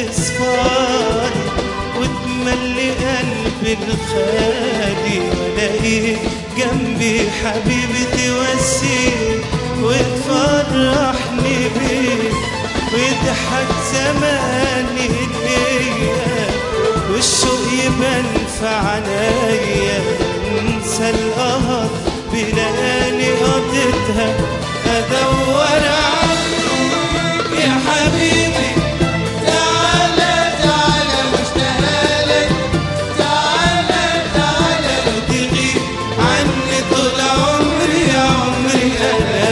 تصفالي وتملي قلبي الخالي والاقيك جنبي حبيبي توسيني وتفرحني بيك ويضحك زماني ليا والشوق يبان في عنايا انسى القهر بلاني قضيتها ادور عليك يا حبيبي تعالى تعالى مشتاقلك تعالى تعالى وتغيب عني طول عمري يا عمري انا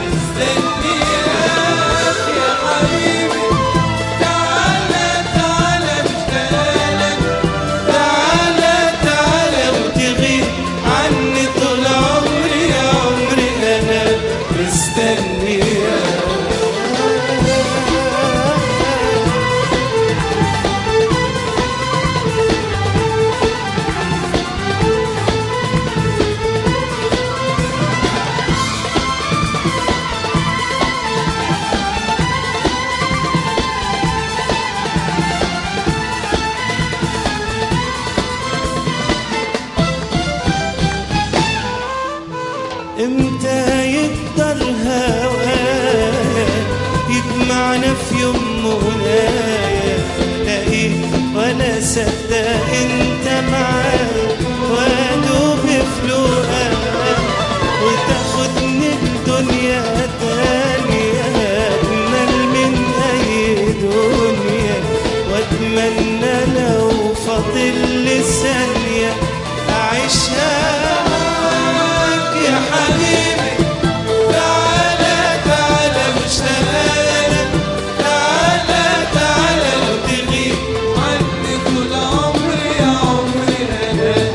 مستنياك يا حبيبي تعالى تعالى مشتاقلك تعالى تعالى وتغيب عني طول عمري يا عمري انا مستنياك امتى يقدر هوايا يجمعنا في يوم منايا لاقيك ولا صدق انت معايا وادوب في لقاك وتاخدني الدنيا تانية اجمل من اي دنيا واتمنى لو فاضل لي ثانية اعيشها معاك يا حبيبي تعالى تعالى مشتاقلك تعالى تعالى لو تغيب عني طول عمري يا عمري انا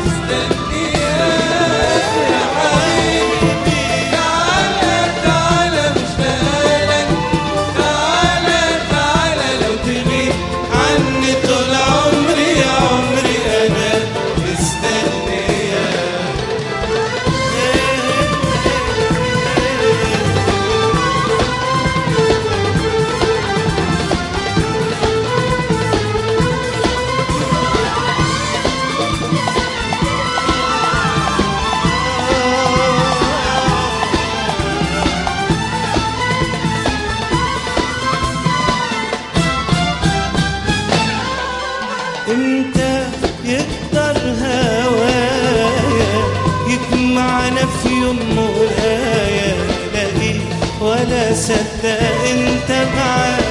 مستنياك يا حبيبي تعالى تعالى مشتاقلك تعالى تعالى لو تغيب عني طول عمري يا عمري انا مستنياك امتى يقدر هوايا يجمعنا في يوم ولايا لاقي ولا صدق انت معايا